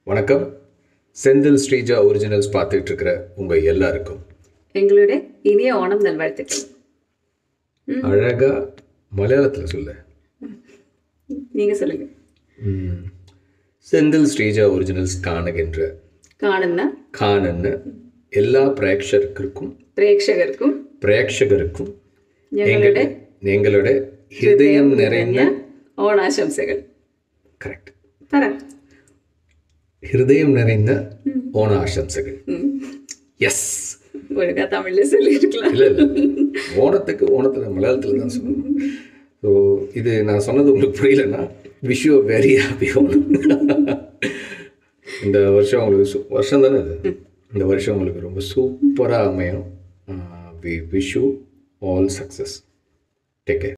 வணக்கம் செந்தில் ஸ்ரீஜா ஒரிஜினல்ஸ் பார்த்துட்டு இருக்கிற உங்கள் எல்லாருக்கும் எங்களுடைய இனிய ஓணம் நல்வாழ்த்துக்கள் அழகா மலையாளத்தில் சொல்ல நீங்க சொல்லுங்க செந்தில் ஸ்ரீஜா ஒரிஜினல்ஸ் കാണുகின்ற കാണുന്ന കാണുന്ന എല്ലാ പ്രേക്ഷകർക്കും പ്രേക്ഷകർക്കും പ്രേക്ഷകർക്കും ഞങ്ങളുടെ നിങ്ങളുടെ ഹൃദയം നിറഞ്ഞ ഓണാശംസകൾ കറക്റ്റ് പറ ഹൃദയം നിറഞ്ഞ ഓണാശംസകൾ எஸ் ஒழுங்கா தமிழ்ல சொல்லியிருக்கலாம் இல்லை இல்லை ஓணத்துக்கு ஓணத்தில் மலையாளத்தில் தான் சொல்லணும் ஸோ இது நான் சொன்னது உங்களுக்கு புரியலன்னா wish you very happy Onam இந்த வருஷம் உங்களுக்கு சு- வருஷம் தானே இது இந்த வருஷம் உங்களுக்கு ரொம்ப சூப்பராக அமையும் we wish you all success take care